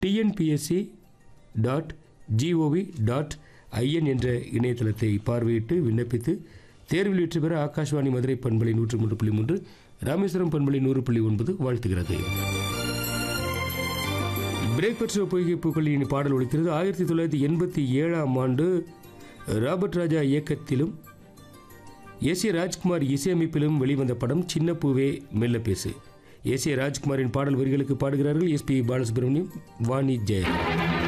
TNPSC dot gov dot IN என்ற இணையதளத்தை பார்வையிட்டு விண்ணப்பித்து தேர்வில் வெற்றி பெற ஆகாஷ்வாணி மதுரை பண்பலை நூற்று மூன்று புள்ளி மூன்று ராமேஸ்வரம் பண்பலை நூறு புள்ளி ஒன்பது வாழ்த்துகிறது பிரேக் பெற்ற பொய்கை பூக்கள் இனி பாடல் ஒழிக்கிறது ஆயிரத்தி தொள்ளாயிரத்தி எண்பத்தி ஏழாம் ஆண்டு ராபர்ட் ராஜா இயக்கத்திலும் எஸ் ஏ ராஜ்குமார் இசையமைப்பிலும் வெளிவந்த படம் சின்ன பூவே மெல்ல பேசு எஸ் ஏ ராஜ்குமாரின் பாடல் வரிகளுக்கு பாடுகிறார்கள் எஸ்பி பாலசுப்ரமணியம் வாணி ஜெயராம்